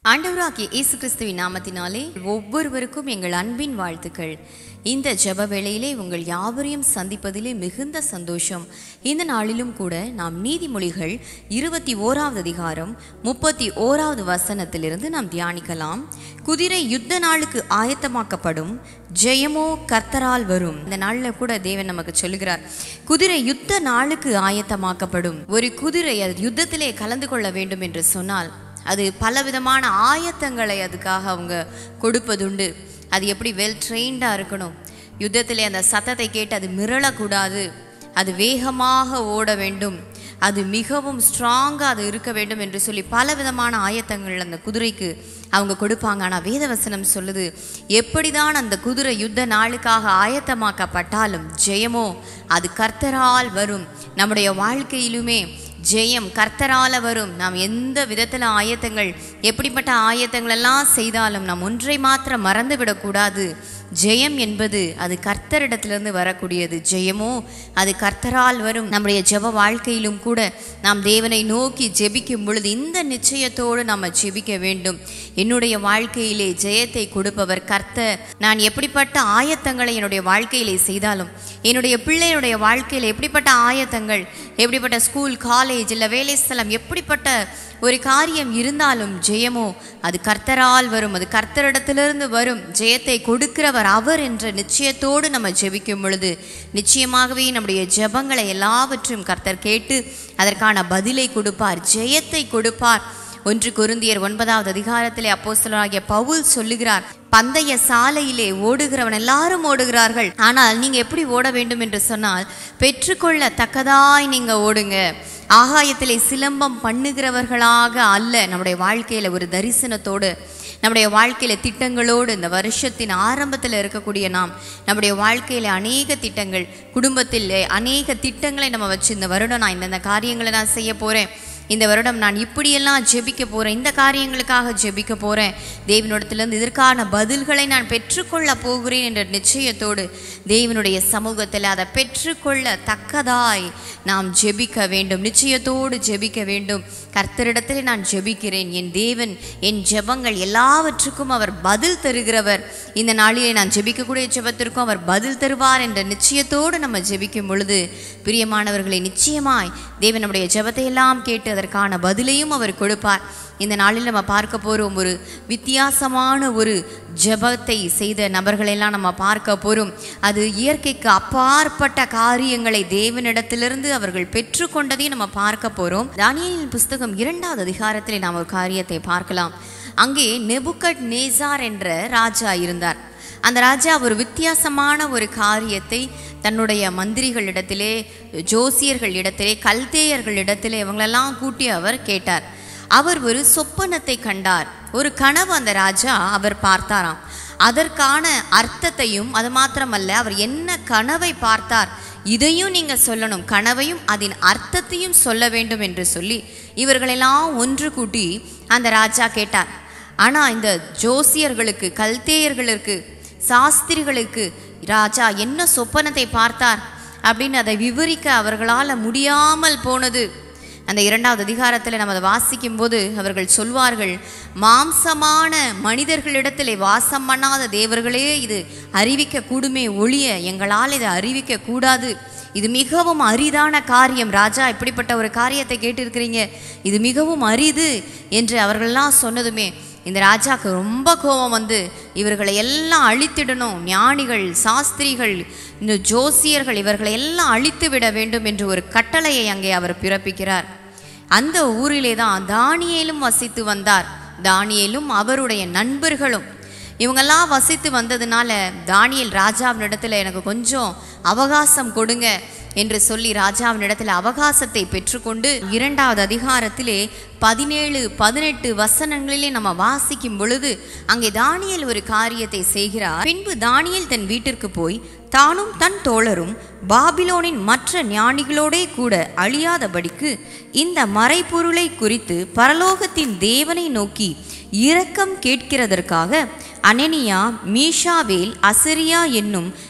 ஆண்டவராகிய இயேசு கிறிஸ்துவின் நாமத்தினாலே ஒவ்வொருவருக்கும் எங்கள் அன்பின் வாழ்த்துக்கள் இந்த ஜெப வேளையிலே உங்கள் யாவரையும் சந்திப்பதிலே மிகுந்த சந்தோஷம் இந்த நாளிலும் கூட நாம் நீதிமொழிகள் இருபத்தி ஓராவது அதிகாரம் முப்பத்தி ஓராவது வசனத்திலிருந்து நாம் தியானிக்கலாம் குதிரை யுத்த நாளுக்கு ஆயத்தமாக்கப்படும் ஜெயமோ கர்த்தரால் வரும் இந்த நாளில் கூட தேவன் நமக்கு சொல்லுகிறார் குதிரை யுத்த நாளுக்கு ஆயத்தமாக்கப்படும் ஒரு குதிரை அது யுத்தத்திலே கலந்து கொள்ள வேண்டும் என்று சொன்னால் அது பலவிதமான ஆயத்தங்களை அதுக்காக அவங்க கொடுப்பதுண்டு அது எப்படி வெல் ட்ரெயின்டாக இருக்கணும் யுத்தத்திலே அந்த சத்தத்தை கேட்டு அது மிரளக்கூடாது அது வேகமாக ஓட வேண்டும் அது மிகவும் ஸ்ட்ராங்காக அது இருக்க வேண்டும் என்று சொல்லி பலவிதமான ஆயத்தங்கள் அந்த குதிரைக்கு அவங்க கொடுப்பாங்க ஆனால் வேதவசனம் சொல்லுது எப்படிதான் அந்த குதிரை யுத்த நாளுக்காக ஆயத்தமாக்கப்பட்டாலும் ஜெயமோ அது கர்த்தரால் வரும் நம்முடைய வாழ்க்கையிலுமே ஜெயம் கர்த்தரால வரும் நாம் எந்த விதத்தில் ஆயத்தங்கள் எப்படிப்பட்ட ஆயத்தங்கள் எல்லாம் செய்தாலும் நாம் ஒன்றை மாத்திரம் மறந்து விடக்கூடாது ஜெயம் என்பது அது கர்த்தரிடத்திலிருந்து வரக்கூடியது ஜெயமோ அது கர்த்தரால் வரும் நம்முடைய ஜெப வாழ்க்கையிலும் கூட நாம் தேவனை நோக்கி ஜெபிக்கும் பொழுது இந்த நிச்சயத்தோடு நாம் ஜெபிக்க வேண்டும் என்னுடைய வாழ்க்கையிலே ஜெயத்தை கொடுப்பவர் கர்த்தர் நான் எப்படிப்பட்ட ஆயத்தங்களை என்னுடைய வாழ்க்கையிலே செய்தாலும் என்னுடைய பிள்ளையினுடைய வாழ்க்கையில் எப்படிப்பட்ட ஆயத்தங்கள் எப்படிப்பட்ட ஸ்கூல் காலேஜ் இல்லை வேலை ஸ்தலம் எப்படிப்பட்ட ஒரு காரியம் இருந்தாலும் ஜெயமோ அது கர்த்தரால் வரும் அது கர்த்தரிடத்திலிருந்து வரும் ஜெயத்தை கொடுக்கிறவர் அவர் என்ற நிச்சயத்தோடு நம்ம ஜெபிக்கும் பொழுது நிச்சயமாகவே நம்முடைய ஜெபங்களை எல்லாவற்றையும் கர்த்தர் கேட்டு அதற்கான பதிலை கொடுப்பார் ஜெயத்தை கொடுப்பார் ஒன்று கொருந்தியர் ஒன்பதாவது அதிகாரத்திலே அப்போஸ்தலராகிய பவுல் சொல்லுகிறார் பந்தய சாலையிலே ஓடுகிறவன் எல்லாரும் ஓடுகிறார்கள் ஆனால் நீங்க எப்படி ஓட வேண்டும் என்று சொன்னால் பெற்றுக்கொள்ள தக்கதாய் நீங்க ஓடுங்க ஆகாயத்திலே சிலம்பம் பண்ணுகிறவர்களாக அல்ல நம்முடைய வாழ்க்கையில ஒரு தரிசனத்தோடு நம்முடைய வாழ்க்கையில திட்டங்களோடு இந்த வருஷத்தின் ஆரம்பத்தில் இருக்கக்கூடிய நாம் நம்முடைய வாழ்க்கையில அநேக திட்டங்கள் குடும்பத்தில் அநேக திட்டங்களை நம்ம வச்சு இந்த வருடம் நான் இந்தந்த காரியங்களை நான் செய்ய போறேன் இந்த வருடம் நான் இப்படியெல்லாம் ஜெபிக்க போகிறேன் இந்த காரியங்களுக்காக ஜெபிக்க போகிறேன் தேவனிடத்திலிருந்து இதற்கான பதில்களை நான் பெற்றுக்கொள்ள போகிறேன் என்ற நிச்சயத்தோடு தேவனுடைய சமூகத்தில் அதை பெற்றுக்கொள்ள தக்கதாய் நாம் ஜெபிக்க வேண்டும் நிச்சயத்தோடு ஜெபிக்க வேண்டும் கர்த்தரிடத்தில் நான் ஜெபிக்கிறேன் என் தேவன் என் ஜெபங்கள் எல்லாவற்றுக்கும் அவர் பதில் தருகிறவர் இந்த நாளிலே நான் ஜெபிக்கக்கூடிய ஜெபத்திற்கும் அவர் பதில் தருவார் என்ற நிச்சயத்தோடு நம்ம ஜெபிக்கும் பொழுது பிரியமானவர்களை நிச்சயமாய் தேவன் நம்முடைய ஜெபத்தை எல்லாம் கேட்டு அதற்கான பதிலையும் அவர் கொடுப்பார் இந்த நாளில் நம்ம பார்க்க போகிறோம் ஒரு வித்தியாசமான ஒரு ஜெபத்தை செய்த நபர்களெல்லாம் நம்ம பார்க்க போகிறோம் அது இயற்கைக்கு அப்பாற்பட்ட காரியங்களை தேவனிடத்திலிருந்து அவர்கள் பெற்றுக்கொண்டதையும் நம்ம பார்க்க போகிறோம் தானியலின் புஸ்தகம் இரண்டாவது அதிகாரத்தில் நாம் ஒரு காரியத்தை பார்க்கலாம் அங்கே நெபுக்கட் நேசார் என்ற ராஜா இருந்தார் அந்த ராஜா ஒரு வித்தியாசமான ஒரு காரியத்தை தன்னுடைய மந்திரிகளிடத்திலே ஜோசியர்களிடத்திலே கல்தேயர்களிடத்திலே இவங்களெல்லாம் கூட்டி அவர் கேட்டார் அவர் ஒரு சொப்பனத்தை கண்டார் ஒரு கனவு அந்த ராஜா அவர் பார்த்தாராம் அதற்கான அர்த்தத்தையும் அது மாத்திரமல்ல அவர் என்ன கனவை பார்த்தார் இதையும் நீங்க சொல்லணும் கனவையும் அதன் அர்த்தத்தையும் சொல்ல வேண்டும் என்று சொல்லி இவர்களெல்லாம் ஒன்று கூட்டி அந்த ராஜா கேட்டார் ஆனா இந்த ஜோசியர்களுக்கு கல்தேயர்களுக்கு சாஸ்திரிகளுக்கு ராஜா என்ன சொப்பனத்தை பார்த்தார் அப்படின்னு அதை விவரிக்க அவர்களால் முடியாமல் போனது அந்த இரண்டாவது அதிகாரத்தில் நம்ம அதை வாசிக்கும் போது அவர்கள் சொல்வார்கள் மாம்சமான மனிதர்களிடத்திலே வாசம் பண்ணாத தேவர்களே இது அறிவிக்க கூடுமே ஒழிய எங்களால் இதை அறிவிக்க கூடாது இது மிகவும் அரிதான காரியம் ராஜா இப்படிப்பட்ட ஒரு காரியத்தை கேட்டிருக்கிறீங்க இது மிகவும் அரிது என்று அவர்கள்லாம் சொன்னதுமே இந்த ராஜாக்கு ரொம்ப கோபம் வந்து இவர்களை எல்லாம் அழித்திடணும் ஞானிகள் சாஸ்திரிகள் இந்த ஜோசியர்கள் இவர்களை எல்லாம் அழித்து விட வேண்டும் என்று ஒரு கட்டளையை அங்கே அவர் பிறப்பிக்கிறார் அந்த ஊரிலே தான் தானியேலும் வசித்து வந்தார் தானியேலும் அவருடைய நண்பர்களும் இவங்கெல்லாம் வசித்து வந்ததுனால தானியல் ராஜாவினிடத்தில் எனக்கு கொஞ்சம் அவகாசம் கொடுங்க என்று சொல்லி ராஜாவினிடத்தில் அவகாசத்தை பெற்றுக்கொண்டு இரண்டாவது அதிகாரத்திலே பதினேழு பதினெட்டு வசனங்களிலே நம்ம வாசிக்கும் பொழுது அங்கே தானியல் ஒரு காரியத்தை செய்கிறார் பின்பு தானியல் தன் வீட்டிற்கு போய் தானும் தன் தோழரும் பாபிலோனின் மற்ற ஞானிகளோடே கூட அழியாதபடிக்கு இந்த மறைப்பொருளை குறித்து பரலோகத்தின் தேவனை நோக்கி இரக்கம் கேட்கிறதற்காக அனனியா மீஷாவேல் அசரியா என்னும்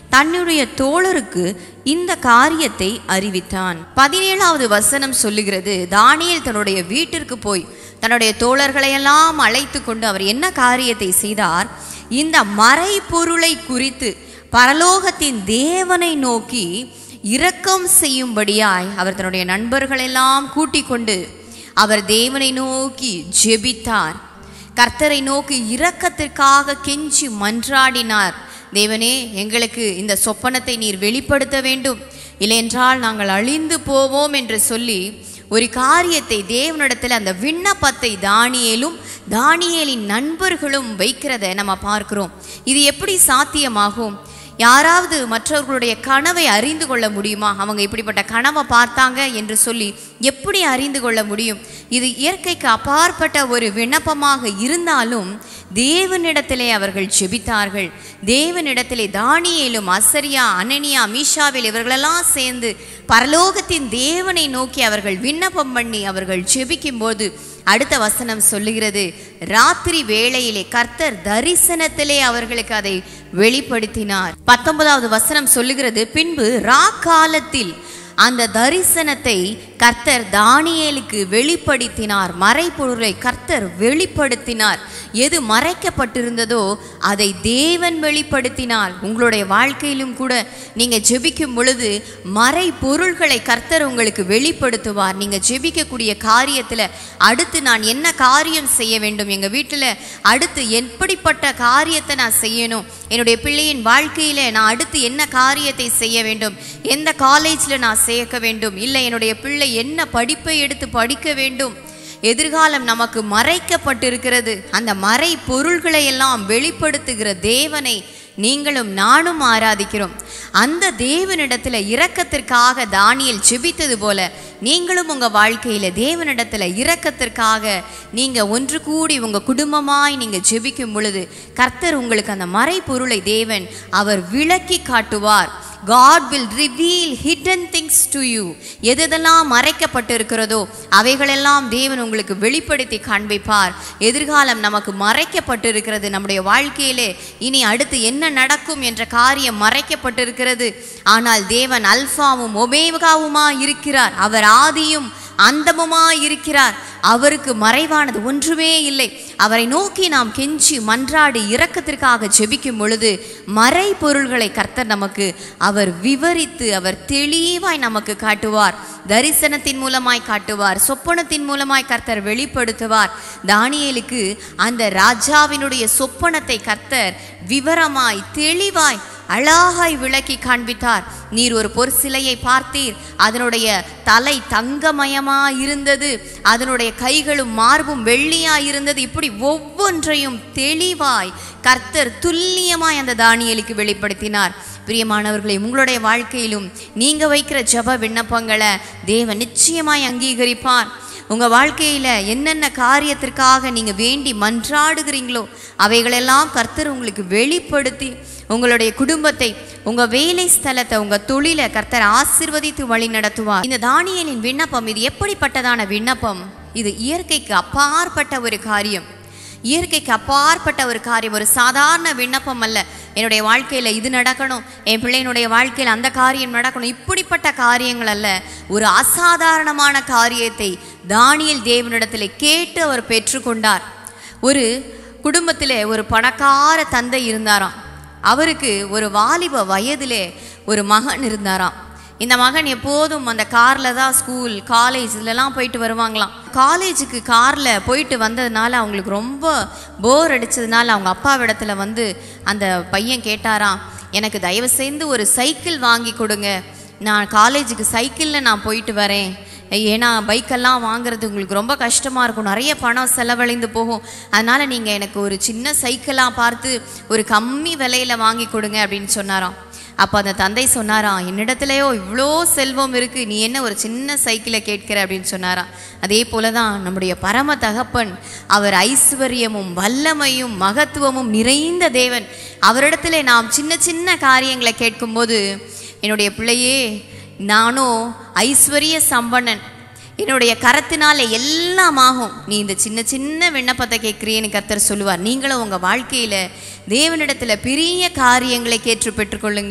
தன்னுடைய தோழருக்கு இந்த காரியத்தை அறிவித்தான் பதினேழாவது வசனம் சொல்லுகிறது தானியேல் தன்னுடைய வீட்டிற்கு போய் தன்னுடைய தோழர்களையெல்லாம் அழைத்து கொண்டு அவர் என்ன காரியத்தை செய்தார் இந்த மறைபொருளை குறித்து பரலோகத்தின் தேவனை நோக்கி இரக்கம் செய்யும்படியாய் அவர் தன்னுடைய நண்பர்களெல்லாம் கூட்டிக் கொண்டு அவர் தேவனை நோக்கி ஜெபித்தார் கர்த்தரை நோக்கி இரக்கத்திற்காக கெஞ்சி மன்றாடினார் தேவனே எங்களுக்கு இந்த சொப்பனத்தை நீர் வெளிப்படுத்த வேண்டும் இல்லையென்றால் நாங்கள் அழிந்து போவோம் என்று சொல்லி ஒரு காரியத்தை தேவனிடத்தில் அந்த விண்ணப்பத்தை தானியேலும் தானியேலின் நண்பர்களும் வைக்கிறத நம்ம பார்க்கிறோம் இது எப்படி சாத்தியமாகும் யாராவது மற்றவர்களுடைய கனவை அறிந்து கொள்ள முடியுமா அவங்க இப்படிப்பட்ட கனவை பார்த்தாங்க என்று சொல்லி எப்படி அறிந்து கொள்ள முடியும் இது இயற்கைக்கு அப்பாற்பட்ட ஒரு விண்ணப்பமாக இருந்தாலும் தேவனிடத்திலே அவர்கள் ஜெபித்தார்கள் தேவனிடத்திலே தானியேலும் அசரியா அனனியா மீஷாவில் இவர்களெல்லாம் சேர்ந்து பரலோகத்தின் தேவனை நோக்கி அவர்கள் விண்ணப்பம் பண்ணி அவர்கள் ஜெபிக்கும்போது அடுத்த வசனம் சொல்லுகிறது ராத்திரி வேளையிலே கர்த்தர் தரிசனத்திலே அவர்களுக்கு அதை வெளிப்படுத்தினார் பத்தொன்பதாவது வசனம் சொல்லுகிறது பின்பு ரா காலத்தில் அந்த தரிசனத்தை கர்த்தர் தானியேலுக்கு வெளிப்படுத்தினார் மறைபொருளை கர்த்தர் வெளிப்படுத்தினார் எது மறைக்கப்பட்டிருந்ததோ அதை தேவன் வெளிப்படுத்தினார் உங்களுடைய வாழ்க்கையிலும் கூட நீங்க ஜெபிக்கும் பொழுது மறை பொருள்களை கர்த்தர் உங்களுக்கு வெளிப்படுத்துவார் நீங்க ஜெபிக்கக்கூடிய காரியத்துல அடுத்து நான் என்ன காரியம் செய்ய வேண்டும் எங்க வீட்டுல அடுத்து எப்படிப்பட்ட காரியத்தை நான் செய்யணும் என்னுடைய பிள்ளையின் வாழ்க்கையில நான் அடுத்து என்ன காரியத்தை செய்ய வேண்டும் எந்த காலேஜ்ல நான் சேர்க்க வேண்டும் இல்லை என்னுடைய பிள்ளை என்ன படிப்பை எடுத்து படிக்க வேண்டும் எதிர்காலம் நமக்கு மறைக்கப்பட்டிருக்கிறது அந்த மறை பொருள்களை எல்லாம் வெளிப்படுத்துகிற தேவனை நீங்களும் நானும் ஆராதிக்கிறோம் அந்த தேவனிடத்துல இரக்கத்திற்காக தானியல் ஜெபித்தது போல நீங்களும் உங்க வாழ்க்கையில தேவனிடத்துல இரக்கத்திற்காக நீங்க ஒன்று கூடி உங்க குடும்பமாய் நீங்க ஜெபிக்கும் பொழுது கர்த்தர் உங்களுக்கு அந்த மறைபொருளை தேவன் அவர் விளக்கி காட்டுவார் God will reveal hidden things to you எதெல்லாம் மறைக்கப்பட்டு இருக்கிறதோ அவைகளெல்லாம் தேவன் உங்களுக்கு வெளிப்படுத்தி காண்பிப்பார் எதிர்காலம் நமக்கு மறைக்கப்பட்டு இருக்கிறது நம்முடைய வாழ்க்கையிலே இனி அடுத்து என்ன நடக்கும் என்ற காரியம் மறைக்கப்பட்டிருக்கிறது ஆனால் தேவன் அல்பாவும் ஒமேகாவுமா இருக்கிறார் அவர் ஆதியும் அந்தமுமா இருக்கிறார் அவருக்கு மறைவானது ஒன்றுமே இல்லை அவரை நோக்கி நாம் கெஞ்சி மன்றாடி இரக்கத்திற்காக ஜெபிக்கும் பொழுது மறை பொருள்களை கர்த்தர் நமக்கு அவர் விவரித்து அவர் தெளிவாய் நமக்கு காட்டுவார் தரிசனத்தின் மூலமாய் காட்டுவார் சொப்பனத்தின் மூலமாய் கர்த்தர் வெளிப்படுத்துவார் தானியேலுக்கு அந்த ராஜாவினுடைய சொப்பனத்தை கர்த்தர் விவரமாய் தெளிவாய் அழகாய் விளக்கி காண்பித்தார் நீர் ஒரு பொற்சிலையை பார்த்தீர் அதனுடைய தலை தங்கமயமா இருந்தது அதனுடைய கைகளும் மார்பும் வெள்ளியா இருந்தது இப்படி ஒவ்வொன்றையும் தெளிவாய் கர்த்தர் துல்லியமாய் அந்த தானியலுக்கு வெளிப்படுத்தினார் பிரியமானவர்களே உங்களுடைய வாழ்க்கையிலும் நீங்க வைக்கிற ஜெப விண்ணப்பங்களை தேவன் நிச்சயமாய் அங்கீகரிப்பார் உங்க வாழ்க்கையில என்னென்ன காரியத்திற்காக நீங்க வேண்டி மன்றாடுகிறீங்களோ அவைகளெல்லாம் கர்த்தர் உங்களுக்கு வெளிப்படுத்தி உங்களுடைய குடும்பத்தை உங்க வேலை ஸ்தலத்தை உங்க தொழிலை கர்த்தர் ஆசிர்வதித்து வழி நடத்துவார் இந்த தானியலின் விண்ணப்பம் இது எப்படிப்பட்டதான விண்ணப்பம் இது இயற்கைக்கு அப்பாற்பட்ட ஒரு காரியம் இயற்கைக்கு அப்பாற்பட்ட ஒரு காரியம் ஒரு சாதாரண விண்ணப்பம் அல்ல என்னுடைய வாழ்க்கையில் இது நடக்கணும் என் பிள்ளையினுடைய வாழ்க்கையில் அந்த காரியம் நடக்கணும் இப்படிப்பட்ட காரியங்கள் அல்ல ஒரு அசாதாரணமான காரியத்தை தானியல் தேவனிடத்தில் கேட்டு அவர் பெற்றுக்கொண்டார் ஒரு குடும்பத்தில் ஒரு பணக்கார தந்தை இருந்தாராம் அவருக்கு ஒரு வாலிப வயதிலே ஒரு மகன் இருந்தாராம் இந்த மகன் எப்போதும் அந்த காரில் தான் ஸ்கூல் காலேஜ் இதுலலாம் போயிட்டு வருவாங்களாம் காலேஜுக்கு காரில் போயிட்டு வந்ததுனால அவங்களுக்கு ரொம்ப போர் அடிச்சதுனால அவங்க அப்பாவிடத்துல வந்து அந்த பையன் கேட்டாராம் எனக்கு தயவு செய்து ஒரு சைக்கிள் வாங்கி கொடுங்க நான் காலேஜுக்கு சைக்கிளில் நான் போயிட்டு வரேன் ஏன்னா பைக்கெல்லாம் வாங்குறது உங்களுக்கு ரொம்ப கஷ்டமாக இருக்கும் நிறைய பணம் செலவழிந்து போகும் அதனால் நீங்கள் எனக்கு ஒரு சின்ன சைக்கிளாக பார்த்து ஒரு கம்மி விலையில் வாங்கி கொடுங்க அப்படின்னு சொன்னாராம் அப்போ அந்த தந்தை சொன்னாராம் என்னிடத்துலையோ இவ்வளோ செல்வம் இருக்குது நீ என்ன ஒரு சின்ன சைக்கிளை கேட்கிற அப்படின்னு சொன்னாராம் அதே போல தான் நம்முடைய பரம தகப்பன் அவர் ஐஸ்வர்யமும் வல்லமையும் மகத்துவமும் நிறைந்த தேவன் அவரிடத்துல நாம் சின்ன சின்ன காரியங்களை கேட்கும்போது என்னுடைய பிள்ளையே நானும் ஐஸ்வர்ய சம்பன்னன் என்னுடைய கரத்தினால எல்லாம் ஆகும் நீ இந்த சின்ன சின்ன விண்ணப்பத்தை கேட்குறியன்னு கர்த்தர் சொல்லுவார் நீங்களும் உங்கள் வாழ்க்கையில் தேவனிடத்தில் பெரிய காரியங்களை கேட்டு பெற்றுக்கொள்ளுங்கள்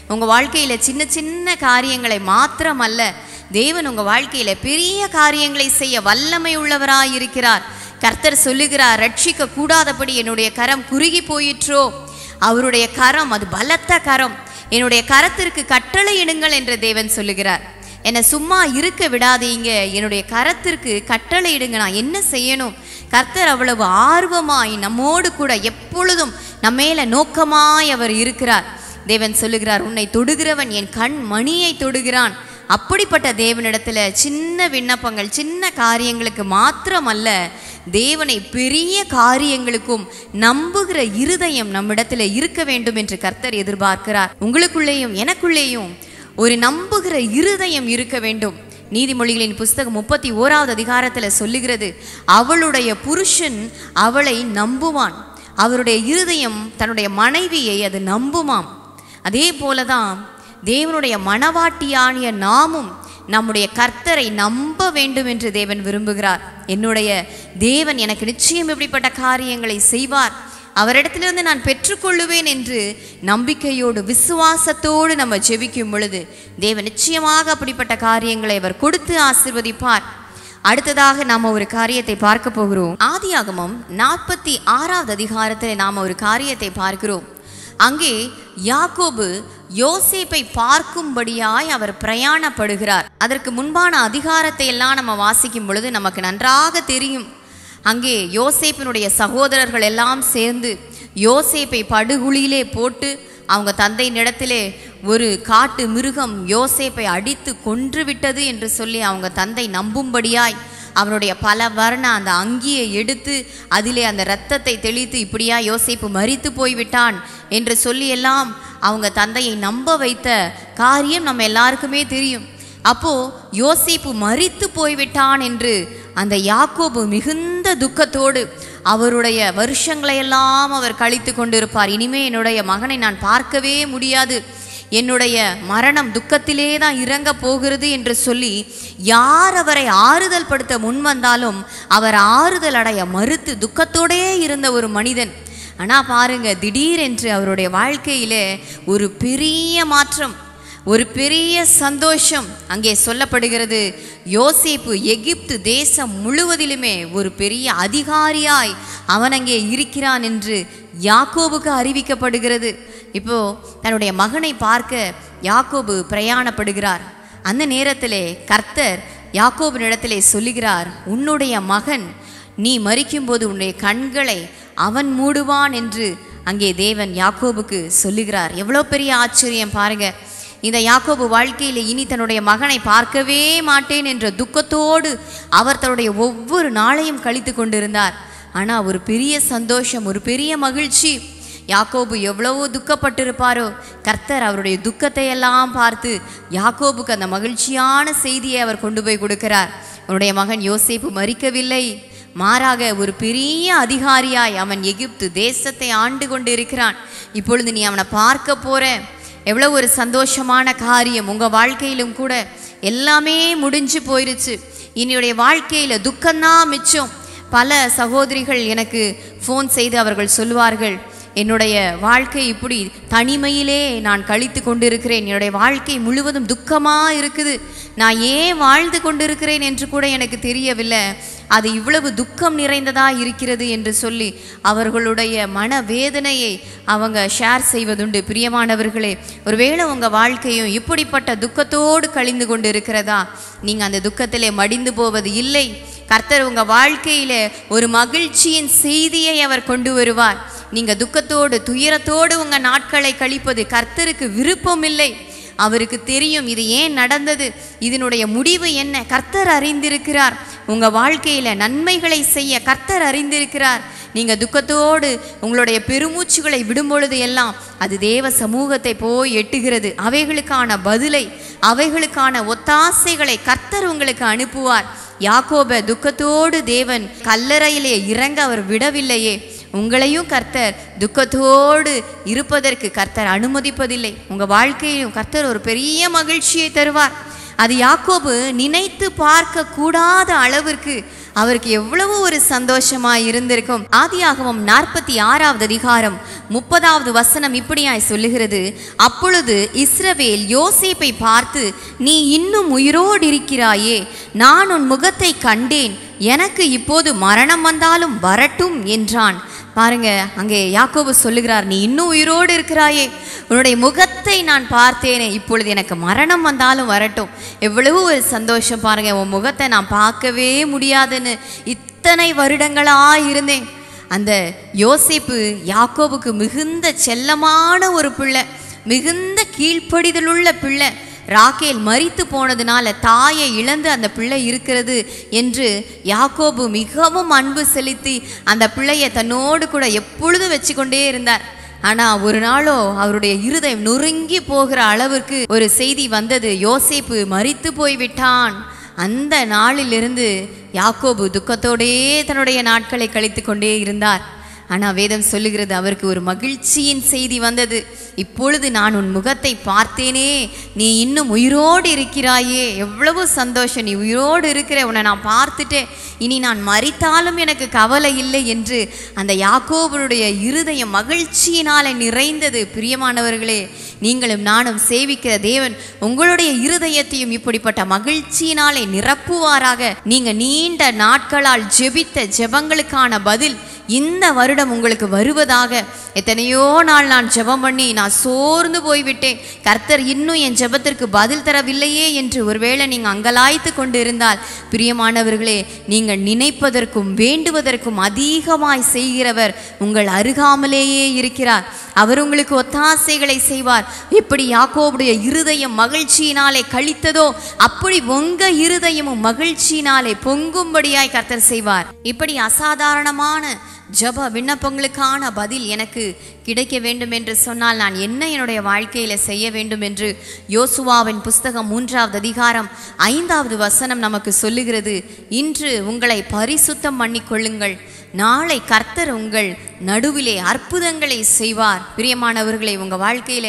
உங்கள் வாழ்க்கையில் சின்ன சின்ன காரியங்களை மாத்திரமல்ல தேவன் உங்கள் வாழ்க்கையில் பெரிய காரியங்களை செய்ய வல்லமை உள்ளவராய் இருக்கிறார் கர்த்தர் சொல்லுகிறார் ரட்சிக்க கூடாதபடி என்னுடைய கரம் குறுகி போயிற்றோ அவருடைய கரம் அது பலத்த கரம் என்னுடைய கரத்திற்கு கட்டளை இடுங்கள் என்று தேவன் சொல்லுகிறார் என்னை சும்மா இருக்க விடாதீங்க என்னுடைய கரத்திற்கு கட்டளை இடுங்க நான் என்ன செய்யணும் கர்த்தர் அவ்வளவு ஆர்வமாய் நம்மோடு கூட எப்பொழுதும் நம்மேல நோக்கமாய் அவர் இருக்கிறார் தேவன் சொல்லுகிறார் உன்னை தொடுகிறவன் என் கண் மணியை தொடுகிறான் அப்படிப்பட்ட தேவனிடத்துல சின்ன விண்ணப்பங்கள் சின்ன காரியங்களுக்கு மாத்திரமல்ல தேவனை பெரிய காரியங்களுக்கும் நம்புகிற இருதயம் நம்மிடத்துல இருக்க வேண்டும் என்று கர்த்தர் எதிர்பார்க்கிறார் உங்களுக்குள்ளேயும் எனக்குள்ளேயும் ஒரு நம்புகிற இருதயம் இருக்க வேண்டும் நீதிமொழிகளின் புஸ்தகம் முப்பத்தி ஓராவது அதிகாரத்தில் சொல்லுகிறது அவளுடைய புருஷன் அவளை நம்புவான் அவருடைய இருதயம் தன்னுடைய மனைவியை அது நம்புமாம் அதே போலதான் தேவனுடைய மனவாட்டியானிய நாமும் நம்முடைய கர்த்தரை நம்ப வேண்டும் என்று தேவன் விரும்புகிறார் என்னுடைய தேவன் எனக்கு நிச்சயம் இப்படிப்பட்ட காரியங்களை செய்வார் அவரிடத்திலிருந்து நான் பெற்றுக்கொள்ளுவேன் என்று நம்பிக்கையோடு விசுவாசத்தோடு நம்ம ஜெபிக்கும் பொழுது தேவன் நிச்சயமாக அப்படிப்பட்ட காரியங்களை அவர் கொடுத்து ஆசிர்வதிப்பார் அடுத்ததாக நாம் ஒரு காரியத்தை பார்க்க போகிறோம் ஆதியாகமம் நாற்பத்தி ஆறாவது அதிகாரத்தில் நாம் ஒரு காரியத்தை பார்க்கிறோம் அங்கே யாக்கோபு யோசேப்பை பார்க்கும்படியாய் அவர் பிரயாணப்படுகிறார் அதற்கு முன்பான அதிகாரத்தை எல்லாம் நம்ம வாசிக்கும் பொழுது நமக்கு நன்றாக தெரியும் அங்கே யோசேப்பினுடைய சகோதரர்கள் எல்லாம் சேர்ந்து யோசேப்பை படுகுழியிலே போட்டு அவங்க தந்தையின் இடத்திலே ஒரு காட்டு மிருகம் யோசேப்பை அடித்து கொன்று விட்டது என்று சொல்லி அவங்க தந்தை நம்பும்படியாய் அவனுடைய பல வர்ண அந்த அங்கியை எடுத்து அதிலே அந்த இரத்தத்தை தெளித்து இப்படியா யோசேப்பு மரித்து போய்விட்டான் என்று சொல்லி எல்லாம் அவங்க தந்தையை நம்ப வைத்த காரியம் நம்ம எல்லாருக்குமே தெரியும் அப்போ யோசேப்பு மரித்து போய்விட்டான் என்று அந்த யாக்கோபு மிகுந்த துக்கத்தோடு அவருடைய வருஷங்களையெல்லாம் அவர் கழித்து கொண்டிருப்பார் இனிமே என்னுடைய மகனை நான் பார்க்கவே முடியாது என்னுடைய மரணம் துக்கத்திலே தான் இறங்க போகிறது என்று சொல்லி யார் அவரை ஆறுதல் படுத்த முன் வந்தாலும் அவர் ஆறுதல் அடைய மறுத்து துக்கத்தோடே இருந்த ஒரு மனிதன் ஆனால் பாருங்க திடீரென்று அவருடைய வாழ்க்கையிலே ஒரு பெரிய மாற்றம் ஒரு பெரிய சந்தோஷம் அங்கே சொல்லப்படுகிறது யோசேப்பு எகிப்து தேசம் முழுவதிலுமே ஒரு பெரிய அதிகாரியாய் அவன் அங்கே இருக்கிறான் என்று யாக்கோபுக்கு அறிவிக்கப்படுகிறது இப்போ தன்னுடைய மகனை பார்க்க யாக்கோபு பிரயாணப்படுகிறார் அந்த நேரத்திலே கர்த்தர் யாக்கோபினிடத்திலே சொல்லுகிறார் உன்னுடைய மகன் நீ மறிக்கும்போது உன்னுடைய கண்களை அவன் மூடுவான் என்று அங்கே தேவன் யாக்கோபுக்கு சொல்லுகிறார் எவ்வளோ பெரிய ஆச்சரியம் பாருங்க இந்த யாக்கோபு வாழ்க்கையில் இனி தன்னுடைய மகனை பார்க்கவே மாட்டேன் என்ற துக்கத்தோடு அவர் தன்னுடைய ஒவ்வொரு நாளையும் கழித்து கொண்டிருந்தார் ஆனால் ஒரு பெரிய சந்தோஷம் ஒரு பெரிய மகிழ்ச்சி யாக்கோபு எவ்வளவோ துக்கப்பட்டிருப்பாரோ கர்த்தர் அவருடைய துக்கத்தை எல்லாம் பார்த்து யாக்கோபுக்கு அந்த மகிழ்ச்சியான செய்தியை அவர் கொண்டு போய் கொடுக்கிறார் அவருடைய மகன் யோசேப்பு மறிக்கவில்லை மாறாக ஒரு பெரிய அதிகாரியாய் அவன் எகிப்து தேசத்தை ஆண்டு கொண்டு இருக்கிறான் இப்பொழுது நீ அவனை பார்க்க போற எவ்வளோ ஒரு சந்தோஷமான காரியம் உங்கள் வாழ்க்கையிலும் கூட எல்லாமே முடிஞ்சு போயிருச்சு என்னுடைய வாழ்க்கையில் துக்கம்தான் மிச்சம் பல சகோதரிகள் எனக்கு ஃபோன் செய்து அவர்கள் சொல்லுவார்கள் என்னுடைய வாழ்க்கை இப்படி தனிமையிலே நான் கழித்து கொண்டிருக்கிறேன் என்னுடைய வாழ்க்கை முழுவதும் துக்கமாக இருக்குது நான் ஏன் வாழ்ந்து கொண்டிருக்கிறேன் என்று கூட எனக்கு தெரியவில்லை அது இவ்வளவு துக்கம் நிறைந்ததா இருக்கிறது என்று சொல்லி அவர்களுடைய மனவேதனையை அவங்க ஷேர் செய்வதுண்டு பிரியமானவர்களே ஒருவேளை உங்கள் வாழ்க்கையும் இப்படிப்பட்ட துக்கத்தோடு கழிந்து கொண்டு இருக்கிறதா நீங்கள் அந்த துக்கத்திலே மடிந்து போவது இல்லை கர்த்தர் உங்கள் வாழ்க்கையில் ஒரு மகிழ்ச்சியின் செய்தியை அவர் கொண்டு வருவார் நீங்கள் துக்கத்தோடு துயரத்தோடு உங்கள் நாட்களை கழிப்பது கர்த்தருக்கு விருப்பம் இல்லை அவருக்கு தெரியும் இது ஏன் நடந்தது இதனுடைய முடிவு என்ன கர்த்தர் அறிந்திருக்கிறார் உங்கள் வாழ்க்கையில் நன்மைகளை செய்ய கர்த்தர் அறிந்திருக்கிறார் நீங்கள் துக்கத்தோடு உங்களுடைய பெருமூச்சுகளை விடும் பொழுது எல்லாம் அது தேவ சமூகத்தை போய் எட்டுகிறது அவைகளுக்கான பதிலை அவைகளுக்கான ஒத்தாசைகளை கர்த்தர் உங்களுக்கு அனுப்புவார் யாக்கோப துக்கத்தோடு தேவன் கல்லறையிலே இறங்க அவர் விடவில்லையே உங்களையும் கர்த்தர் துக்கத்தோடு இருப்பதற்கு கர்த்தர் அனுமதிப்பதில்லை உங்கள் வாழ்க்கையிலும் கர்த்தர் ஒரு பெரிய மகிழ்ச்சியை தருவார் அது யாக்கோபு நினைத்து பார்க்க கூடாத அளவிற்கு அவருக்கு எவ்வளவு ஒரு சந்தோஷமா இருந்திருக்கும் ஆதியாகமம் நாற்பத்தி ஆறாவது அதிகாரம் முப்பதாவது வசனம் இப்படியாய் சொல்லுகிறது அப்பொழுது இஸ்ரவேல் யோசேப்பை பார்த்து நீ இன்னும் உயிரோடு இருக்கிறாயே நான் உன் முகத்தை கண்டேன் எனக்கு இப்போது மரணம் வந்தாலும் வரட்டும் என்றான் பாருங்க அங்கே யாக்கோபு சொல்லுகிறார் நீ இன்னும் உயிரோடு இருக்கிறாயே உன்னுடைய முகத்தை நான் பார்த்தேனே இப்பொழுது எனக்கு மரணம் வந்தாலும் வரட்டும் எவ்வளவு ஒரு சந்தோஷம் பாருங்க உன் முகத்தை நான் பார்க்கவே முடியாதுன்னு இத்தனை வருடங்களா இருந்தேன் அந்த யோசேப்பு யாக்கோபுக்கு மிகுந்த செல்லமான ஒரு பிள்ளை மிகுந்த கீழ்ப்படிதலுள்ள பிள்ளை ராக்கேல் மரித்து போனதுனால தாயை இழந்து அந்த பிள்ளை இருக்கிறது என்று யாக்கோபு மிகவும் அன்பு செலுத்தி அந்த பிள்ளையை தன்னோடு கூட எப்பொழுதும் வச்சுக்கொண்டே இருந்தார் ஆனா ஒரு நாளோ அவருடைய இருதயம் நொறுங்கி போகிற அளவிற்கு ஒரு செய்தி வந்தது யோசேப்பு மரித்து போய்விட்டான் அந்த நாளிலிருந்து யாக்கோபு துக்கத்தோடே தன்னுடைய நாட்களை கழித்து கொண்டே இருந்தார் ஆனால் வேதம் சொல்லுகிறது அவருக்கு ஒரு மகிழ்ச்சியின் செய்தி வந்தது இப்பொழுது நான் உன் முகத்தை பார்த்தேனே நீ இன்னும் உயிரோடு இருக்கிறாயே எவ்வளவு சந்தோஷம் நீ உயிரோடு இருக்கிற உன்னை நான் பார்த்துட்டேன் இனி நான் மறித்தாலும் எனக்கு கவலை இல்லை என்று அந்த யாக்கோபனுடைய இருதயம் மகிழ்ச்சியினாலே நிறைந்தது பிரியமானவர்களே நீங்களும் நானும் சேவிக்கிற தேவன் உங்களுடைய இருதயத்தையும் இப்படிப்பட்ட மகிழ்ச்சியினாலே நிரப்புவாராக நீங்க நீண்ட நாட்களால் ஜெபித்த ஜெபங்களுக்கான பதில் இந்த வருடம் உங்களுக்கு வருவதாக எத்தனையோ நாள் நான் ஜெபம் பண்ணி நான் சோர்ந்து போய்விட்டேன் கர்த்தர் இன்னும் என் ஜெபத்திற்கு பதில் தரவில்லையே என்று ஒருவேளை நீங்கள் அங்கலாய்த்து கொண்டு இருந்தால் பிரியமானவர்களே நீங்கள் நினைப்பதற்கும் வேண்டுவதற்கும் அதிகமாய் செய்கிறவர் உங்கள் அருகாமலேயே இருக்கிறார் அவர் உங்களுக்கு ஒத்தாசைகளை செய்வார் எப்படி யாக்கோபுடைய இருதயம் மகிழ்ச்சியினாலே கழித்ததோ அப்படி உங்க இருதயமும் மகிழ்ச்சியினாலே பொங்கும்படியாய் கர்த்தர் செய்வார் இப்படி அசாதாரணமான ஜப விண்ணப்பங்களுக்கான பதில் எனக்கு கிடைக்க வேண்டும் என்று சொன்னால் நான் என்ன என்னுடைய வாழ்க்கையில் செய்ய வேண்டும் என்று யோசுவாவின் புஸ்தகம் மூன்றாவது அதிகாரம் ஐந்தாவது வசனம் நமக்கு சொல்லுகிறது இன்று உங்களை பரிசுத்தம் பண்ணிக்கொள்ளுங்கள் நாளை கர்த்தர் உங்கள் நடுவிலே அற்புதங்களை செய்வார் பிரியமானவர்களே உங்கள் வாழ்க்கையிலே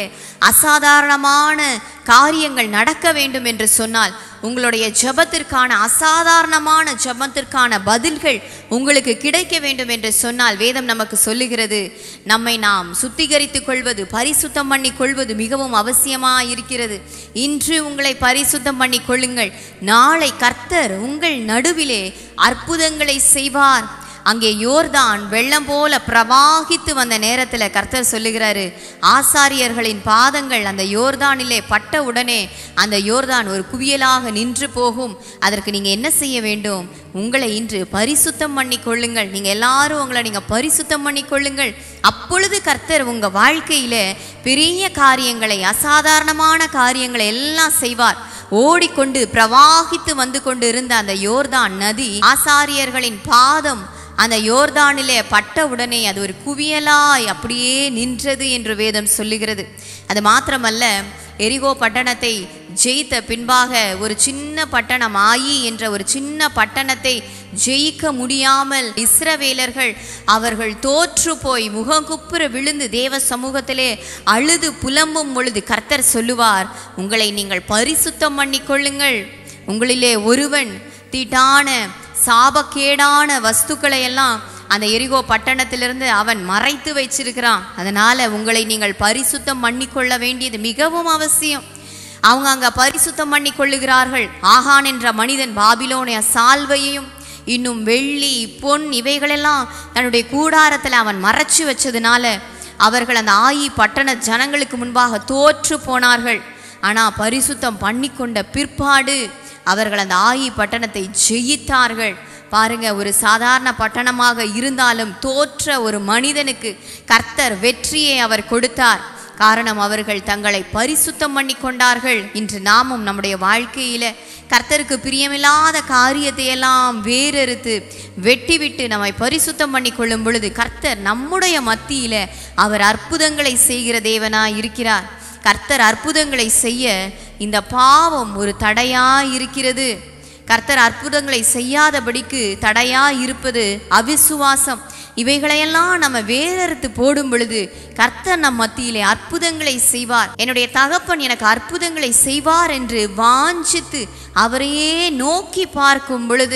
அசாதாரணமான காரியங்கள் நடக்க வேண்டும் என்று சொன்னால் உங்களுடைய ஜெபத்திற்கான அசாதாரணமான ஜெபத்திற்கான பதில்கள் உங்களுக்கு கிடைக்க வேண்டும் என்று சொன்னால் வேதம் நமக்கு சொல்லுகிறது நம்மை நாம் சுத்திகரித்துக் கொள்வது பரிசுத்தம் பண்ணி கொள்வது மிகவும் அவசியமாக இருக்கிறது இன்று உங்களை பரிசுத்தம் பண்ணி கொள்ளுங்கள் நாளை கர்த்தர் உங்கள் நடுவிலே அற்புதங்களை செய்வார் அங்கே யோர்தான் வெள்ளம் போல பிரவாகித்து வந்த நேரத்தில் கர்த்தர் சொல்லுகிறாரு ஆசாரியர்களின் பாதங்கள் அந்த யோர்தானிலே பட்ட உடனே அந்த யோர்தான் ஒரு குவியலாக நின்று போகும் அதற்கு நீங்கள் என்ன செய்ய வேண்டும் உங்களை இன்று பரிசுத்தம் பண்ணி கொள்ளுங்கள் நீங்கள் எல்லாரும் உங்களை நீங்கள் பரிசுத்தம் பண்ணி கொள்ளுங்கள் அப்பொழுது கர்த்தர் உங்கள் வாழ்க்கையில் பெரிய காரியங்களை அசாதாரணமான காரியங்களை எல்லாம் செய்வார் ஓடிக்கொண்டு பிரவாகித்து வந்து கொண்டு இருந்த அந்த யோர்தான் நதி ஆசாரியர்களின் பாதம் அந்த யோர்தானிலே பட்ட உடனே அது ஒரு குவியலாய் அப்படியே நின்றது என்று வேதம் சொல்லுகிறது அது மாத்திரமல்ல எரிகோ பட்டணத்தை ஜெயித்த பின்பாக ஒரு சின்ன பட்டணம் ஆயி என்ற ஒரு சின்ன பட்டணத்தை ஜெயிக்க முடியாமல் இஸ்ரவேலர்கள் அவர்கள் தோற்று போய் முகங்குப்புற விழுந்து தேவ சமூகத்திலே அழுது புலம்பும் பொழுது கர்த்தர் சொல்லுவார் உங்களை நீங்கள் பரிசுத்தம் பண்ணிக்கொள்ளுங்கள் உங்களிலே ஒருவன் தீட்டான சாபக்கேடான வஸ்துக்களை எல்லாம் அந்த எரிகோ பட்டணத்திலிருந்து அவன் மறைத்து வச்சிருக்கிறான் அதனால உங்களை நீங்கள் பரிசுத்தம் பண்ணிக்கொள்ள வேண்டியது மிகவும் அவசியம் அவங்க அங்க பரிசுத்தம் பண்ணி கொள்ளுகிறார்கள் ஆகான் என்ற மனிதன் பாபிலோனிய சால்வையையும் இன்னும் வெள்ளி பொன் இவைகளெல்லாம் தன்னுடைய கூடாரத்தில் அவன் மறைச்சு வச்சதுனால அவர்கள் அந்த ஆயி பட்டண ஜனங்களுக்கு முன்பாக தோற்று போனார்கள் ஆனால் பரிசுத்தம் பண்ணிக்கொண்ட பிற்பாடு அவர்கள் அந்த ஆயி பட்டணத்தை ஜெயித்தார்கள் பாருங்க ஒரு சாதாரண பட்டணமாக இருந்தாலும் தோற்ற ஒரு மனிதனுக்கு கர்த்தர் வெற்றியை அவர் கொடுத்தார் காரணம் அவர்கள் தங்களை பரிசுத்தம் பண்ணி கொண்டார்கள் இன்று நாமும் நம்முடைய வாழ்க்கையில கர்த்தருக்கு பிரியமில்லாத காரியத்தை எல்லாம் வேறறுத்து வெட்டிவிட்டு நம்மை பரிசுத்தம் பண்ணி கொள்ளும் பொழுது கர்த்தர் நம்முடைய மத்தியில அவர் அற்புதங்களை செய்கிற தேவனாய் இருக்கிறார் கர்த்தர் அற்புதங்களை செய்ய இந்த பாவம் ஒரு தடையா இருக்கிறது கர்த்தர் அற்புதங்களை செய்யாதபடிக்கு தடையா இருப்பது அவிசுவாசம் இவைகளையெல்லாம் நம்ம வேறறுத்து போடும் பொழுது கர்த்தர் நம் மத்தியிலே அற்புதங்களை செய்வார் என்னுடைய தகப்பன் எனக்கு அற்புதங்களை செய்வார் என்று வாஞ்சித்து அவரையே நோக்கி பார்க்கும் பொழுது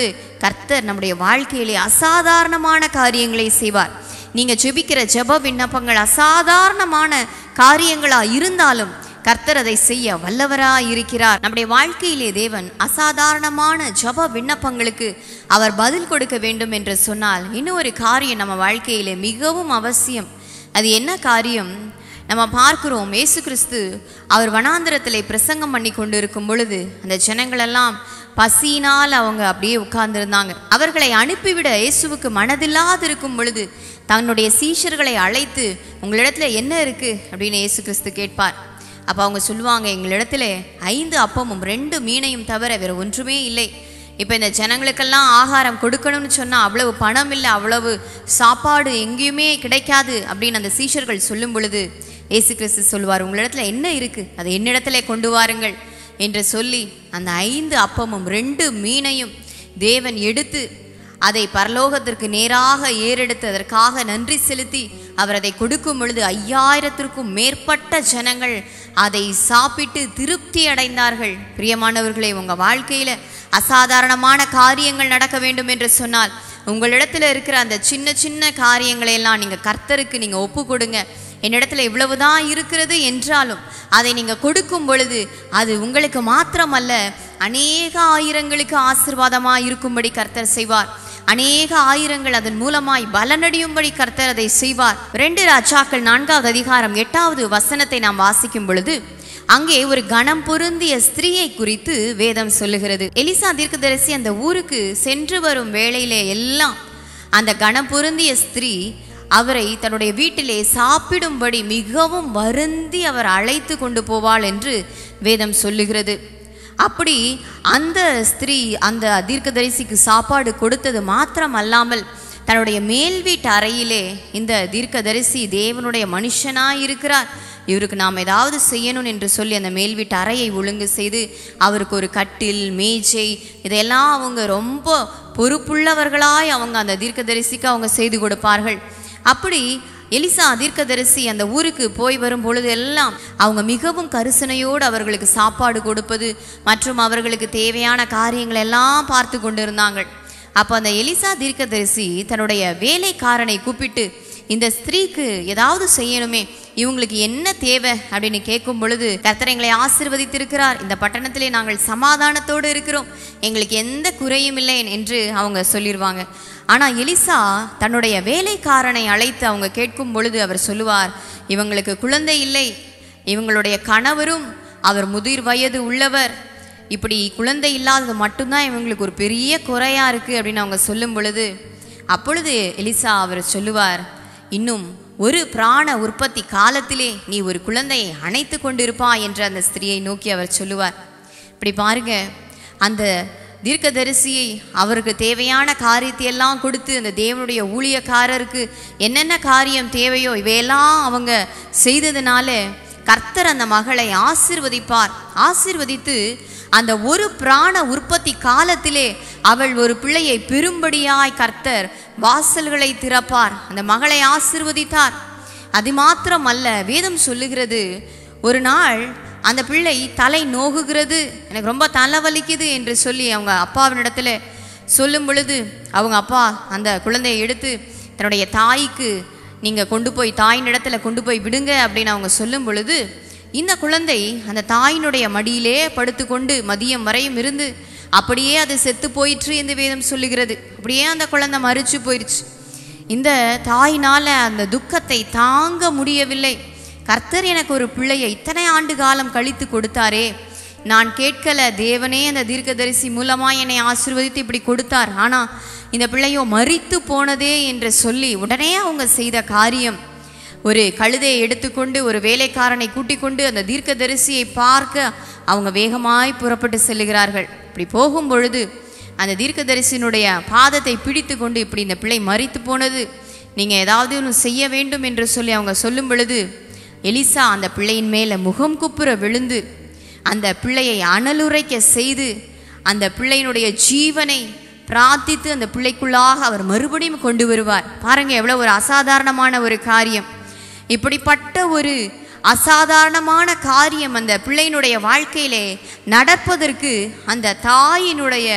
கர்த்தர் நம்முடைய வாழ்க்கையிலே அசாதாரணமான காரியங்களை செய்வார் நீங்க ஜெபிக்கிற ஜெப விண்ணப்பங்கள் அசாதாரணமான காரியங்களா இருந்தாலும் கர்த்தர் அதை செய்ய வல்லவராய் இருக்கிறார் நம்முடைய வாழ்க்கையிலே தேவன் அசாதாரணமான ஜெப விண்ணப்பங்களுக்கு அவர் பதில் கொடுக்க வேண்டும் என்று சொன்னால் இன்னொரு காரியம் நம்ம வாழ்க்கையிலே மிகவும் அவசியம் அது என்ன காரியம் நம்ம பார்க்கிறோம் இயேசு கிறிஸ்து அவர் வனாந்திரத்திலே பிரசங்கம் பண்ணி கொண்டு இருக்கும் பொழுது அந்த ஜனங்களெல்லாம் பசியினால் அவங்க அப்படியே உட்கார்ந்திருந்தாங்க அவர்களை அனுப்பிவிட இயேசுவுக்கு மனதில்லாதிருக்கும் பொழுது தன்னுடைய சீஷர்களை அழைத்து உங்களிடத்துல என்ன இருக்கு அப்படின்னு இயேசு கிறிஸ்து கேட்பார் அப்போ அவங்க சொல்லுவாங்க எங்களிடத்துல ஐந்து அப்பமும் ரெண்டு மீனையும் தவிர வேற ஒன்றுமே இல்லை இப்போ இந்த ஜனங்களுக்கெல்லாம் ஆகாரம் கொடுக்கணும்னு சொன்னால் அவ்வளவு பணம் இல்லை அவ்வளவு சாப்பாடு எங்கேயுமே கிடைக்காது அப்படின்னு அந்த சீஷர்கள் சொல்லும் பொழுது இயேசு கிறிஸ்து சொல்லுவார் உங்களிடத்துல என்ன இருக்குது அதை என்னிடத்துல கொண்டு வாருங்கள் என்று சொல்லி அந்த ஐந்து அப்பமும் ரெண்டு மீனையும் தேவன் எடுத்து அதை பரலோகத்திற்கு நேராக ஏறெடுத்து அதற்காக நன்றி செலுத்தி அவர் அதை கொடுக்கும் பொழுது ஐயாயிரத்திற்கும் மேற்பட்ட ஜனங்கள் அதை சாப்பிட்டு திருப்தி அடைந்தார்கள் பிரியமானவர்களே உங்க வாழ்க்கையில அசாதாரணமான காரியங்கள் நடக்க வேண்டும் என்று சொன்னால் உங்களிடத்துல இருக்கிற அந்த சின்ன சின்ன காரியங்களை எல்லாம் நீங்க கர்த்தருக்கு நீங்க ஒப்பு கொடுங்க என்னிடத்துல இவ்வளவுதான் இருக்கிறது என்றாலும் அதை நீங்க கொடுக்கும் பொழுது அது உங்களுக்கு மாத்திரமல்ல அநேக ஆயிரங்களுக்கு ஆசிர்வாதமா இருக்கும்படி கர்த்தர் செய்வார் அநேக ஆயிரங்கள் அதன் மூலமாய் பலனடையும்படி கர்த்தர் அதை செய்வார் ரெண்டு ராஜாக்கள் நான்காவது அதிகாரம் எட்டாவது வசனத்தை நாம் வாசிக்கும் பொழுது அங்கே ஒரு கணம் பொருந்திய ஸ்திரீயை குறித்து வேதம் சொல்லுகிறது எலிசா தீர்க்கதரிசி அந்த ஊருக்கு சென்று வரும் வேளையிலே எல்லாம் அந்த கணம் பொருந்திய ஸ்திரீ அவரை தன்னுடைய வீட்டிலே சாப்பிடும்படி மிகவும் வருந்தி அவர் அழைத்து கொண்டு போவாள் என்று வேதம் சொல்லுகிறது அப்படி அந்த ஸ்திரீ அந்த தீர்க்கதரிசிக்கு சாப்பாடு கொடுத்தது மாத்திரம் அல்லாமல் தன்னுடைய மேல் வீட்டு அறையிலே இந்த தீர்க்கதரிசி தேவனுடைய மனுஷனாய் இருக்கிறார் இவருக்கு நாம் ஏதாவது செய்யணும் என்று சொல்லி அந்த மேல் வீட்டு அறையை ஒழுங்கு செய்து அவருக்கு ஒரு கட்டில் மேஜை இதையெல்லாம் அவங்க ரொம்ப பொறுப்புள்ளவர்களாய் அவங்க அந்த தீர்க்கதரிசிக்கு அவங்க செய்து கொடுப்பார்கள் அப்படி எலிசா தீர்க்கதரிசி அந்த ஊருக்கு போய் வரும் பொழுது எல்லாம் அவங்க மிகவும் கரிசனையோடு அவர்களுக்கு சாப்பாடு கொடுப்பது மற்றும் அவர்களுக்கு தேவையான காரியங்கள் எல்லாம் பார்த்து கொண்டிருந்தாங்க அப்போ அந்த எலிசா தீர்க்கதரிசி தன்னுடைய வேலைக்காரனை கூப்பிட்டு இந்த ஸ்திரீக்கு ஏதாவது செய்யணுமே இவங்களுக்கு என்ன தேவை அப்படின்னு கேட்கும் பொழுது கர்த்தர் எங்களை ஆசிர்வதித்திருக்கிறார் இந்த பட்டணத்திலே நாங்கள் சமாதானத்தோடு இருக்கிறோம் எங்களுக்கு எந்த குறையும் இல்லை என்று அவங்க சொல்லிடுவாங்க ஆனால் எலிசா தன்னுடைய வேலைக்காரனை அழைத்து அவங்க கேட்கும் பொழுது அவர் சொல்லுவார் இவங்களுக்கு குழந்தை இல்லை இவங்களுடைய கணவரும் அவர் முதிர் வயது உள்ளவர் இப்படி குழந்தை இல்லாதது மட்டும்தான் இவங்களுக்கு ஒரு பெரிய குறையா இருக்கு அப்படின்னு அவங்க சொல்லும் பொழுது அப்பொழுது எலிசா அவர் சொல்லுவார் இன்னும் ஒரு பிராண உற்பத்தி காலத்திலே நீ ஒரு குழந்தையை அணைத்து கொண்டிருப்பாய் என்று அந்த ஸ்திரியை நோக்கி அவர் சொல்லுவார் இப்படி பாருங்க அந்த தீர்க்கதரிசியை அவருக்கு தேவையான காரியத்தை எல்லாம் கொடுத்து அந்த தேவனுடைய ஊழியக்காரருக்கு என்னென்ன காரியம் தேவையோ இவையெல்லாம் அவங்க செய்ததுனால கர்த்தர் அந்த மகளை ஆசிர்வதிப்பார் ஆசிர்வதித்து அந்த ஒரு பிராண உற்பத்தி காலத்திலே அவள் ஒரு பிள்ளையை பெரும்படியாய் கர்த்தர் வாசல்களை திறப்பார் அந்த மகளை ஆசிர்வதித்தார் அது மாத்திரம் அல்ல வேதம் சொல்லுகிறது ஒரு நாள் அந்த பிள்ளை தலை நோகுகிறது எனக்கு ரொம்ப தலை வலிக்குது என்று சொல்லி அவங்க அப்பாவினிடத்துல சொல்லும் பொழுது அவங்க அப்பா அந்த குழந்தையை எடுத்து தன்னுடைய தாய்க்கு நீங்கள் கொண்டு போய் தாயின் இடத்துல கொண்டு போய் விடுங்க அப்படின்னு அவங்க சொல்லும் பொழுது இந்த குழந்தை அந்த தாயினுடைய மடியிலே படுத்துக்கொண்டு மதியம் வரையும் இருந்து அப்படியே அது செத்து போயிற்று என்று வேதம் சொல்லுகிறது அப்படியே அந்த குழந்தை மறிச்சு போயிடுச்சு இந்த தாயினால அந்த துக்கத்தை தாங்க முடியவில்லை கர்த்தர் எனக்கு ஒரு பிள்ளையை இத்தனை ஆண்டு காலம் கழித்து கொடுத்தாரே நான் கேட்கல தேவனே அந்த தீர்க்கதரிசி மூலமா என்னை ஆசீர்வதித்து இப்படி கொடுத்தார் ஆனா இந்த பிள்ளையோ மறித்து போனதே என்று சொல்லி உடனே அவங்க செய்த காரியம் ஒரு கழுதையை எடுத்துக்கொண்டு ஒரு வேலைக்காரனை கூட்டிக் கொண்டு அந்த தீர்க்கதரிசியை பார்க்க அவங்க வேகமாய் புறப்பட்டு செல்லுகிறார்கள் இப்படி போகும் பொழுது அந்த தீர்க்கதரிசியினுடைய பாதத்தை பிடித்து கொண்டு இப்படி இந்த பிள்ளை மறித்து போனது நீங்கள் ஏதாவது ஒன்று செய்ய வேண்டும் என்று சொல்லி அவங்க சொல்லும் பொழுது எலிசா அந்த பிள்ளையின் மேலே முகம் குப்புற விழுந்து அந்த பிள்ளையை அனலுரைக்க செய்து அந்த பிள்ளையினுடைய ஜீவனை பிரார்த்தித்து அந்த பிள்ளைக்குள்ளாக அவர் மறுபடியும் கொண்டு வருவார் பாருங்க எவ்வளோ ஒரு அசாதாரணமான ஒரு காரியம் இப்படிப்பட்ட ஒரு அசாதாரணமான காரியம் அந்த பிள்ளையினுடைய வாழ்க்கையிலே நடப்பதற்கு அந்த தாயினுடைய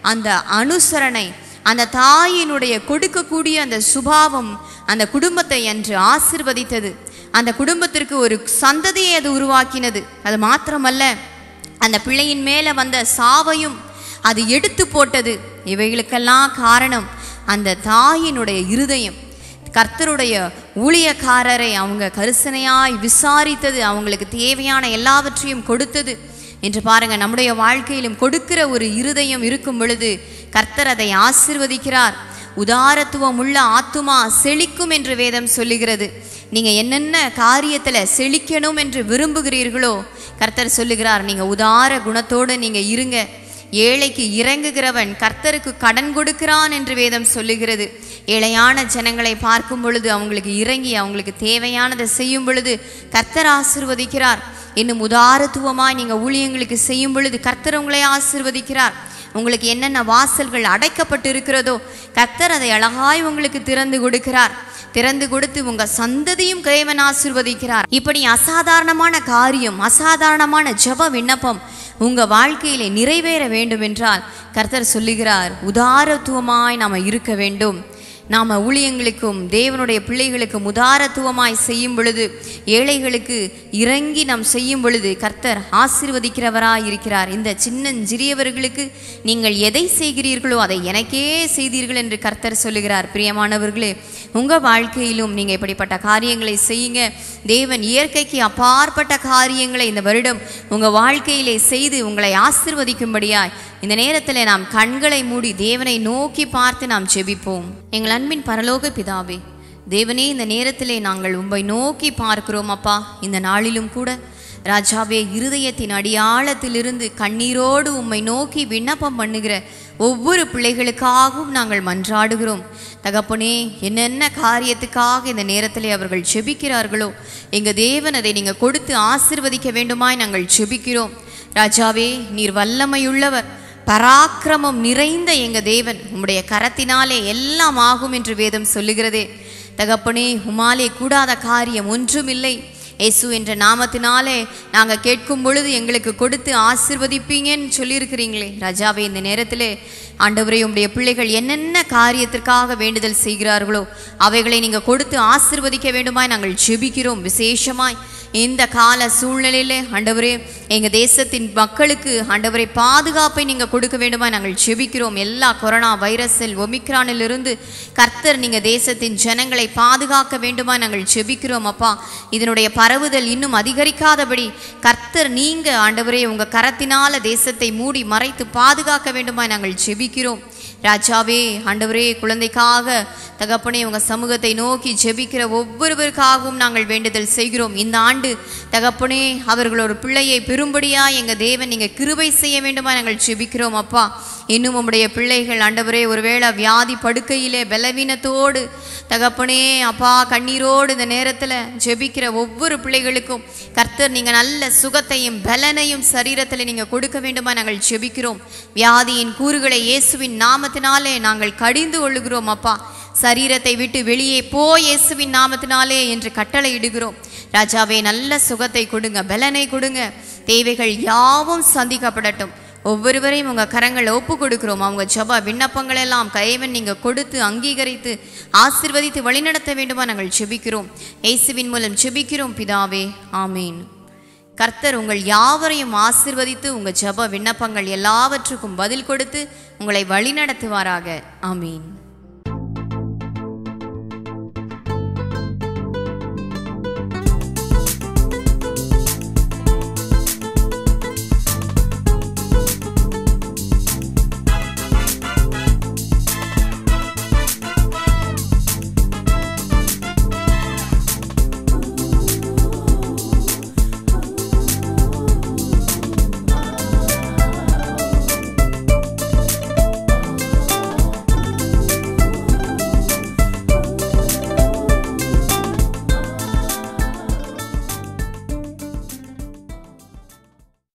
அந்த அனுசரணை அந்த தாயினுடைய கொடுக்கக்கூடிய அந்த சுபாவம் அந்த குடும்பத்தை அன்று ஆசிர்வதித்தது அந்த குடும்பத்திற்கு ஒரு சந்ததியை அது உருவாக்கினது அது மாத்திரமல்ல அந்த பிள்ளையின் மேலே வந்த சாவையும் அது எடுத்து போட்டது இவைகளுக்கெல்லாம் காரணம் அந்த தாயினுடைய இருதயம் கர்த்தருடைய ஊழியக்காரரை அவங்க கரிசனையாய் விசாரித்தது அவங்களுக்கு தேவையான எல்லாவற்றையும் கொடுத்தது என்று பாருங்க நம்முடைய வாழ்க்கையிலும் கொடுக்கிற ஒரு இருதயம் இருக்கும் பொழுது கர்த்தர் அதை ஆசிர்வதிக்கிறார் உதாரத்துவம் உள்ள ஆத்துமா செழிக்கும் என்று வேதம் சொல்லுகிறது நீங்க என்னென்ன காரியத்துல செழிக்கணும் என்று விரும்புகிறீர்களோ கர்த்தர் சொல்லுகிறார் நீங்க உதார குணத்தோடு நீங்க இருங்க ஏழைக்கு இறங்குகிறவன் கர்த்தருக்கு கடன் கொடுக்கிறான் என்று வேதம் சொல்லுகிறது ஏழையான ஜனங்களை பார்க்கும் பொழுது அவங்களுக்கு இறங்கி அவங்களுக்கு தேவையானதை செய்யும் பொழுது கர்த்தர் ஆசிர்வதிக்கிறார் இன்னும் உதாரத்துவமாய் நீங்கள் ஊழியங்களுக்கு செய்யும் பொழுது கர்த்தர் உங்களை ஆசிர்வதிக்கிறார் உங்களுக்கு என்னென்ன வாசல்கள் அடைக்கப்பட்டு இருக்கிறதோ கர்த்தர் அதை அழகாய் உங்களுக்கு திறந்து கொடுக்கிறார் திறந்து கொடுத்து உங்க சந்ததியும் கிரேவன் ஆசிர்வதிக்கிறார் இப்படி அசாதாரணமான காரியம் அசாதாரணமான ஜெப விண்ணப்பம் உங்க வாழ்க்கையிலே நிறைவேற வேண்டும் என்றால் கர்த்தர் சொல்லுகிறார் உதாரத்துவமாய் நாம இருக்க வேண்டும் நாம் ஊழியங்களுக்கும் தேவனுடைய பிள்ளைகளுக்கும் உதாரத்துவமாய் செய்யும் பொழுது ஏழைகளுக்கு இறங்கி நாம் செய்யும் பொழுது கர்த்தர் ஆசீர்வதிக்கிறவராய் இருக்கிறார் இந்த சின்னஞ்சிறியவர்களுக்கு நீங்கள் எதை செய்கிறீர்களோ அதை எனக்கே செய்தீர்கள் என்று கர்த்தர் சொல்லுகிறார் பிரியமானவர்களே உங்கள் வாழ்க்கையிலும் நீங்கள் இப்படிப்பட்ட காரியங்களை செய்யுங்க தேவன் இயற்கைக்கு அப்பாற்பட்ட காரியங்களை இந்த வருடம் உங்கள் வாழ்க்கையிலே செய்து உங்களை ஆசிர்வதிக்கும்படியாய் இந்த நேரத்தில் நாம் கண்களை மூடி தேவனை நோக்கி பார்த்து நாம் ஜெபிப்போம் எங்கள் அன்பின் பரலோக பிதாவே தேவனே இந்த நேரத்திலே நாங்கள் உம்மை நோக்கி பார்க்கிறோம் அப்பா இந்த நாளிலும் கூட ராஜாவே இருதயத்தின் அடியாழத்திலிருந்து கண்ணீரோடு உம்மை நோக்கி விண்ணப்பம் பண்ணுகிற ஒவ்வொரு பிள்ளைகளுக்காகவும் நாங்கள் மன்றாடுகிறோம் தகப்பனே என்னென்ன காரியத்துக்காக இந்த நேரத்திலே அவர்கள் ஜெபிக்கிறார்களோ எங்கள் தேவன் அதை நீங்கள் கொடுத்து ஆசிர்வதிக்க வேண்டுமாய் நாங்கள் ஜெபிக்கிறோம் ராஜாவே நீர் வல்லமையுள்ளவர் பராக்கிரமம் நிறைந்த எங்க தேவன் உம்முடைய கரத்தினாலே எல்லாம் ஆகும் என்று வேதம் சொல்லுகிறதே தகப்பனே உமாலே கூடாத காரியம் ஒன்றுமில்லை இயேசு என்ற நாமத்தினாலே நாங்கள் கேட்கும் பொழுது எங்களுக்கு கொடுத்து ஆசிர்வதிப்பீங்கன்னு சொல்லியிருக்கிறீங்களே ராஜாவே இந்த நேரத்திலே ஆண்டவரே உம்முடைய பிள்ளைகள் என்னென்ன காரியத்திற்காக வேண்டுதல் செய்கிறார்களோ அவைகளை நீங்கள் கொடுத்து ஆசிர்வதிக்க வேண்டுமாய் நாங்கள் ஜெபிக்கிறோம் விசேஷமாய் இந்த கால சூழ்நிலையிலே ஆண்டவரே எங்கள் தேசத்தின் மக்களுக்கு ஆண்டவரை பாதுகாப்பை நீங்கள் கொடுக்க வேண்டுமா நாங்கள் ஜெபிக்கிறோம் எல்லா கொரோனா வைரஸில் ஒமிக்ரானிலிருந்து கர்த்தர் நீங்கள் தேசத்தின் ஜனங்களை பாதுகாக்க வேண்டுமா நாங்கள் ஜெபிக்கிறோம் அப்பா இதனுடைய பரவுதல் இன்னும் அதிகரிக்காதபடி கர்த்தர் நீங்கள் ஆண்டவரே உங்கள் கரத்தினால தேசத்தை மூடி மறைத்து பாதுகாக்க வேண்டுமா நாங்கள் ஜெபிக்கிறோம் ராஜாவே ஆண்டவரே குழந்தைக்காக தகப்பனே உங்க சமூகத்தை நோக்கி ஜெபிக்கிற ஒவ்வொருவருக்காகவும் நாங்கள் வேண்டுதல் செய்கிறோம் இந்த ஆண்டு தகப்பனே அவர்கள் ஒரு பிள்ளையை பெறும்படியா எங்க தேவன் நீங்க கிருபை செய்ய வேண்டுமா நாங்கள் ஜெபிக்கிறோம் அப்பா இன்னும் உம்முடைய பிள்ளைகள் ஆண்டவரே ஒருவேளை வியாதி படுக்கையிலே பலவீனத்தோடு தகப்பனே அப்பா கண்ணீரோடு இந்த நேரத்தில் ஜெபிக்கிற ஒவ்வொரு பிள்ளைகளுக்கும் கர்த்தர் நீங்கள் நல்ல சுகத்தையும் பலனையும் சரீரத்தில் நீங்கள் கொடுக்க வேண்டுமா நாங்கள் ஜெபிக்கிறோம் வியாதியின் கூறுகளை இயேசுவின் நாமத்தினாலே நாங்கள் கடிந்து கொள்ளுகிறோம் அப்பா சரீரத்தை விட்டு வெளியே போ இயேசுவின் நாமத்தினாலே என்று கட்டளை இடுகிறோம் ராஜாவே நல்ல சுகத்தை கொடுங்க பலனை கொடுங்க தேவைகள் யாவும் சந்திக்கப்படட்டும் ஒவ்வொருவரையும் உங்கள் கரங்களை ஒப்பு கொடுக்கிறோம் அவங்க ஜப விண்ணப்பங்கள் எல்லாம் கைவன் நீங்கள் கொடுத்து அங்கீகரித்து ஆசிர்வதித்து வழிநடத்த வேண்டுமா நாங்கள் ஜெபிக்கிறோம் இயேசுவின் மூலம் ஜெபிக்கிறோம் பிதாவே ஆமீன் கர்த்தர் உங்கள் யாவரையும் ஆசிர்வதித்து உங்கள் ஜப விண்ணப்பங்கள் எல்லாவற்றுக்கும் பதில் கொடுத்து உங்களை வழிநடத்துவாராக ஆமீன்